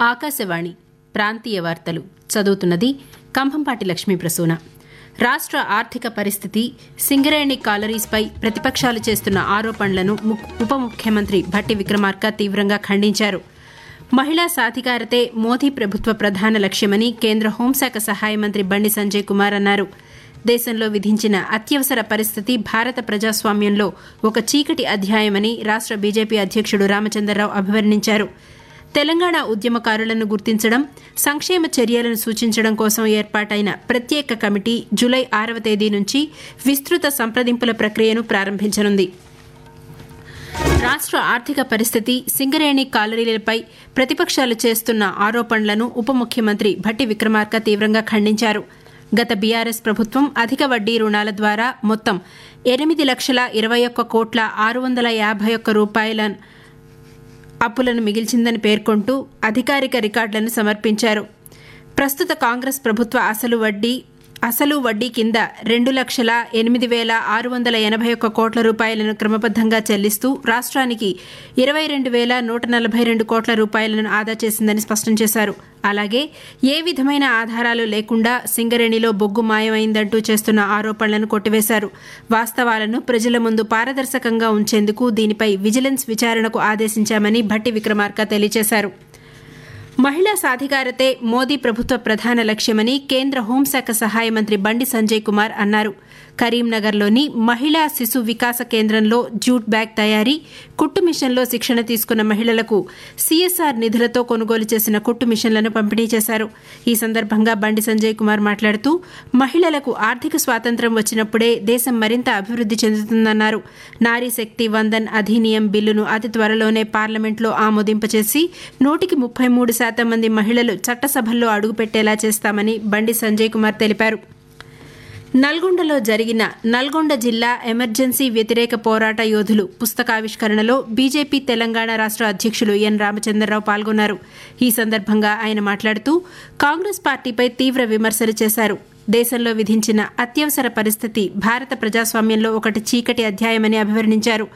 ఆకాశవాణి ప్రాంతీయ వార్తలు చదువుతున్నది కంభంపాటి లక్ష్మీ ప్రసూన రాష్ట్ర ఆర్థిక పరిస్థితి సింగరేణి కాలరీస్పై ప్రతిపక్షాలు చేస్తున్న ఆరోపణలను ము- ఉప ముఖ్యమంత్రి భట్టి విక్రమార్క తీవ్రంగా ఖండించారు మహిళా సాధికారతే మోదీ ప్రభుత్వ ప్రధాన లక్ష్యమని కేంద్ర హోంశాఖ సహాయ మంత్రి బండి సంజయ్ కుమార్ అన్నారు దేశంలో విధించిన అత్యవసర పరిస్థితి భారత ప్రజాస్వామ్యంలో ఒక చీకటి అధ్యాయమని రాష్ట్ర బీజేపీ అధ్యక్షుడు రామచంద్రరావు అభివర్ణించారు తెలంగాణ ఉద్యమకారులను గుర్తించడం సంక్షేమ చర్యలను సూచించడం కోసం ఏర్పాటైన ప్రత్యేక కమిటీ జులై ఆరవ తేదీ నుంచి విస్తృత సంప్రదింపుల ప్రక్రియను ప్రారంభించనుంది రాష్ట్ర ఆర్థిక పరిస్థితి సింగరేణి కాలరీలపై ప్రతిపక్షాలు చేస్తున్న ఆరోపణలను ఉప ముఖ్యమంత్రి భట్టి విక్రమార్క తీవ్రంగా ఖండించారు గత బీఆర్ఎస్ ప్రభుత్వం అధిక వడ్డీ రుణాల ద్వారా మొత్తం ఎనిమిది లక్షల ఇరవై ఒక్క కోట్ల ఆరు వందల యాభై ఒక్క రూపాయల అప్పులను మిగిల్చిందని పేర్కొంటూ అధికారిక రికార్డులను సమర్పించారు ప్రస్తుత కాంగ్రెస్ ప్రభుత్వ అసలు వడ్డీ అసలు వడ్డీ కింద రెండు లక్షల ఎనిమిది వేల ఆరు వందల ఎనభై ఒక్క కోట్ల రూపాయలను క్రమబద్దంగా చెల్లిస్తూ రాష్ట్రానికి ఇరవై రెండు వేల నూట నలభై రెండు కోట్ల రూపాయలను ఆదా చేసిందని స్పష్టం చేశారు అలాగే ఏ విధమైన ఆధారాలు లేకుండా సింగరేణిలో బొగ్గు మాయమైందంటూ చేస్తున్న ఆరోపణలను కొట్టివేశారు వాస్తవాలను ప్రజల ముందు పారదర్శకంగా ఉంచేందుకు దీనిపై విజిలెన్స్ విచారణకు ఆదేశించామని భట్టి విక్రమార్క తెలియజేశారు మహిళా సాధికారతే మోదీ ప్రభుత్వ ప్రధాన లక్ష్యమని కేంద్ర హోంశాఖ సహాయ మంత్రి బండి సంజయ్ కుమార్ అన్నారు కరీంనగర్లోని మహిళా శిశు వికాస కేంద్రంలో జూట్ బ్యాగ్ తయారీ కుట్టు మిషన్లో శిక్షణ తీసుకున్న మహిళలకు సీఎస్ఆర్ నిధులతో కొనుగోలు చేసిన కుట్టు మిషన్లను పంపిణీ చేశారు ఈ సందర్భంగా బండి సంజయ్ కుమార్ మాట్లాడుతూ మహిళలకు ఆర్థిక స్వాతంత్ర్యం వచ్చినప్పుడే దేశం మరింత అభివృద్ది చెందుతుందన్నారు నారీ శక్తి వందన్ అధినియం బిల్లును అతి త్వరలోనే పార్లమెంట్లో ఆమోదింపచేసి నూటికి ముప్పై మూడు శాతం మంది మహిళలు చట్టసభల్లో అడుగుపెట్టేలా చేస్తామని బండి సంజయ్ కుమార్ తెలిపారు నల్గొండలో జరిగిన నల్గొండ జిల్లా ఎమర్జెన్సీ వ్యతిరేక పోరాట యోధులు పుస్తకావిష్కరణలో బీజేపీ తెలంగాణ రాష్ట్ర అధ్యక్షులు ఎన్ రామచంద్రరావు పాల్గొన్నారు ఈ సందర్భంగా ఆయన మాట్లాడుతూ కాంగ్రెస్ పార్టీపై తీవ్ర విమర్శలు చేశారు దేశంలో విధించిన అత్యవసర పరిస్థితి భారత ప్రజాస్వామ్యంలో ఒకటి చీకటి అధ్యాయమని అభివర్ణించారు